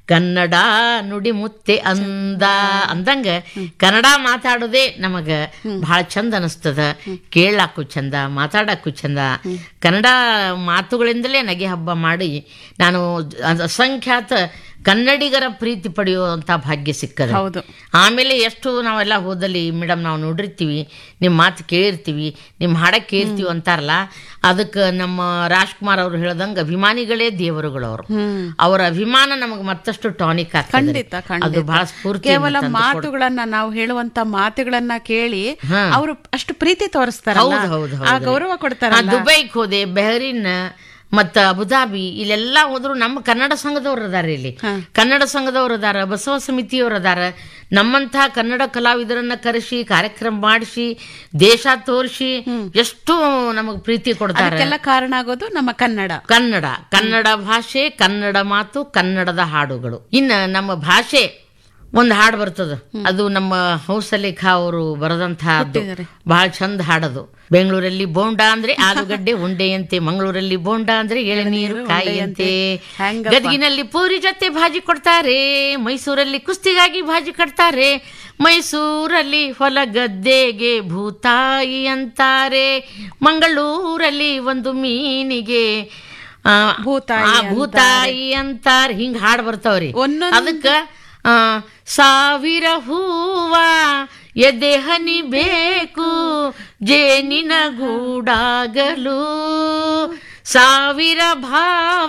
ಕನ್ನಡ ನುಡಿ ಮುತ್ತೆ ಅಂದ ಅಂದಂಗ ಕನ್ನಡ ಮಾತಾಡೋದೇ ನಮಗ ಬಹಳ ಚಂದ ಅನಿಸ್ತದ ಕೇಳಾಕು ಚಂದ ಮಾತಾಡಕ್ಕೂ ಚಂದ ಕನ್ನಡ ಮಾತುಗಳಿಂದಲೇ ನಗೆ ಹಬ್ಬ ಮಾಡಿ ನಾನು ಅ- ಅಸಂಖ್ಯಾತ ಕನ್ನಡಿಗರ ಪ್ರೀತಿ ಪಡೆಯುವಂತ ಭಾಗ್ಯ ಸಿಕ್ಕದ ಹೌದು ಆಮೇಲೆ ಎಷ್ಟು ನಾವೆಲ್ಲ ಹೋದಲ್ಲಿ ಮೇಡಮ್ ನಾವು ನೋಡಿರ್ತೀವಿ ನಿಮ್ಮ ಮಾತು ಕೇಳಿರ್ತೀವಿ ನಿಮ್ಮ ಹಾಡ ಕೇಳ್ತೀವಿ ಅಂತಾರಲ್ಲ ಅದಕ್ಕೆ ನಮ್ಮ ರಾಜ್ಕುಮಾರ್ ಅವರು ಹೇಳ್ದಂಗೆ ಅಭಿಮಾನಿಗಳೇ ದೇವರುಗಳವರು ಹ್ಮ್ ಅವರ ಅಭಿಮಾನ ನಮಗೆ ಮತ್ತಷ್ಟು ಟಾನಿಕ್ ಆಗ್ತದೆ ಖಂಡಿತ ಅದು ಖಂಡಿತ ಬಹಳ ಸ್ಫೂರ್ತಿ ಕೇವಲ ಮಾತುಗಳನ್ನ ನಾವು ಹೇಳುವಂತ ಮಾತುಗಳನ್ನ ಕೇಳಿ ಹಾ. ಅವರು ಅಷ್ಟು ಪ್ರೀತಿ ತೋರಿಸ್ತಾರಲ್ಲ ಹೌದು ಹೌದು ಆ ಹೌದು ಗೌರವ ಕೊಡ್ತಾರಲ್ಲ ದುಬೈಗೆ ಹೋದೆ ಬೆಹರಿನ್ ಮತ್ತ ಅಬುದಾಬಿ ಇಲ್ಲೆಲ್ಲ ಹೋದ್ರು ನಮ್ಮ ಕನ್ನಡ ಸಂಘದವ್ರು ಅದಾರ ಇಲ್ಲಿ ಕನ್ನಡ ಸಂಘದವ್ರು ಅದಾರ ಬಸವ ಸಮಿತಿಯವ್ರು ಅದಾರ ನಮ್ಮಂತಹ ಕನ್ನಡ ಕಲಾವಿದರನ್ನ ಕರೆಸಿ ಕಾರ್ಯಕ್ರಮ ಮಾಡಿಸಿ ದೇಶ ತೋರಿಸಿ ಎಷ್ಟು ನಮಗ್ ಪ್ರೀತಿ ಕೊಡ್ತಾರೆ ಅದಕ್ಕೆಲ್ಲ ಕಾರಣ ಆಗೋದು ನಮ್ಮ ಕನ್ನಡ ಕನ್ನಡ ಕನ್ನಡ ಭಾಷೆ ಕನ್ನಡ ಮಾತು ಕನ್ನಡದ ಹಾಡುಗಳು ಇನ್ನ ನಮ್ಮ ಭಾಷೆ ಒಂದು ಹಾಡು ಬರ್ತದ ಅದು ನಮ್ಮ ಹಂಸಲೇಖ ಅವರು ಬರೆದಂತಹದ್ದು ಬಹಳ ಚಂದ ಹಾಡದು ಬೆಂಗಳೂರಲ್ಲಿ ಬೋಂಡಾ ಅಂದ್ರೆ ಆಲೂಗಡ್ಡೆ ಉಂಡೆಯಂತೆ ಮಂಗಳೂರಲ್ಲಿ ಬೋಂಡಾ ಅಂದ್ರೆ ಎಳನೀರು ಕಾಯಿಯಂತೆ ಹೆಂಗಪ್ಪ? ಗದಗಿನಲ್ಲಿ ಪೂರಿ ಜೊತೆ ಭಾಜಿ ಕೊಡ್ತಾರೆ ಮೈಸೂರಲ್ಲಿ ಕುಸ್ತಿಗಾಗಿ ಭಾಜಿ ಕಟ್ತಾರೆ ಮೈಸೂರಲ್ಲಿ ಹೊಲ ಗದ್ದೆಗೆ ಭೂತಾಯಿ ಅಂತಾರೆ ಮಂಗಳೂರಲ್ಲಿ ಒಂದು ಮೀನಿಗೆ ಆ, ಭೂತಾಯಿ ಆ, ಭೂತಾಯಿ ಅಂತಾರ ಹಿಂಗ್ ಹಾಡ್ ಬರ್ತಾವ್ರಿ ಒಂದೊಂದು- ಅದಕ್ಕ ಆ, ಸಾವಿರ ಹೂವ ಎದೆ ಹನಿ ಬೇಕು ಜೇನಿನ ಗೂಡಾಗಲು ಸಾವಿರ ಭಾವ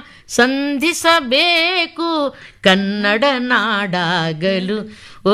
ಸಂಧಿಸಬೇಕು ಕನ್ನಡ ನಾಡಾಗಲು ಓ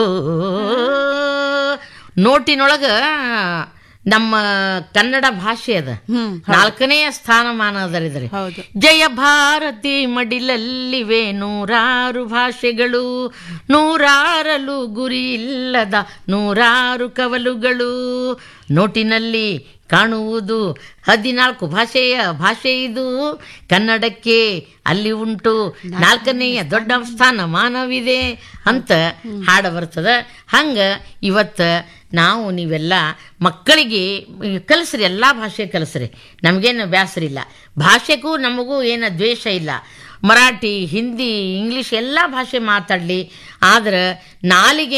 ನೋಟಿನೊಳಗ ನಮ್ಮ ಕನ್ನಡ ಭಾಷೆ ಅದ ಹ್ಮ್ ನಾಲ್ಕನೆಯ ಸ್ಥಾನಮಾನ ಅದರಿದ್ರೆ ಹೌದು ಜಯ ಭಾರತಿ ಮಡಿಲಲ್ಲಿವೆ ನೂರಾರು ಭಾಷೆಗಳು ನೂರಾರಲು ಗುರಿ ಇಲ್ಲದ ನೂರಾರು ಕವಲುಗಳು ನೋಟಿನಲ್ಲಿ ಕಾಣುವುದು ಹದಿನಾಲ್ಕು ಭಾಷೆಯ ಭಾಷೆ ಇದು ಕನ್ನಡಕ್ಕೆ ಅಲ್ಲಿ ಉಂಟು ನಾಲ್ಕನೆಯ ದೊಡ್ಡ ಸ್ಥಾನ ಮಾನವಿದೆ ಅಂತ ಹಾಡ ಬರ್ತದ ಹಂಗ ಇವತ್ತ ನಾವು ನೀವೆಲ್ಲ ಮಕ್ಕಳಿಗೆ ಕಲಿಸ್ರಿ ಎಲ್ಲಾ ಭಾಷೆ ಕಲಿಸ್ರಿ ನಮಗೇನು ಬೇಸರ ಇಲ್ಲ ಭಾಷೆಗೂ ನಮಗೂ ಏನು ದ್ವೇಷ ಇಲ್ಲ ಮರಾಠಿ ಹಿಂದಿ ಇಂಗ್ಲಿಷ್ ಎಲ್ಲ ಭಾಷೆ ಮಾತಾಡಲಿ ಆದ್ರೆ ನಾಲಿಗೆ